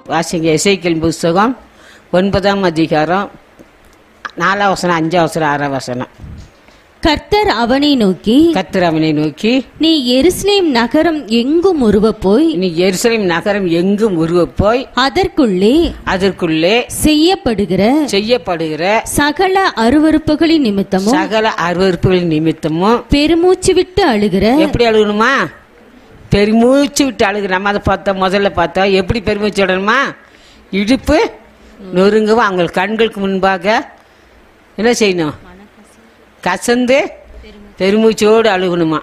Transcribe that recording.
வாசிங்க இசைக்கல் புஸ்தகம் ஒன்பதாம் அதிகாரம் நாலாம் வசனம் அஞ்சாம் வசனம் ஆறாம் வசனம் கர்த்தர் அவனை நோக்கி கர்த்தர் அவனை நோக்கி நீ எருசலேம் நகரம் எங்கும் உருவ போய் நீ எருசலேம் நகரம் எங்கும் உருவ போய் அதற்குள்ளே அதற்குள்ளே செய்யப்படுகிற செய்யப்படுகிற சகல அருவருப்புகளின் நிமித்தமும் சகல அருவறுப்புகளின் நிமித்தமும் பெருமூச்சு விட்டு அழுகிற எப்படி அழுகணுமா பெருமூச்சு விட்டு அழுகு நம்ம அதை பார்த்தோம் முதல்ல பார்த்தோம் எப்படி பெருமூச்சு விடணுமா இடுப்பு நொறுங்கவும் அவங்க கண்களுக்கு முன்பாக என்ன செய்யணும் கசந்து பெருமூச்சோடு அழுகணுமா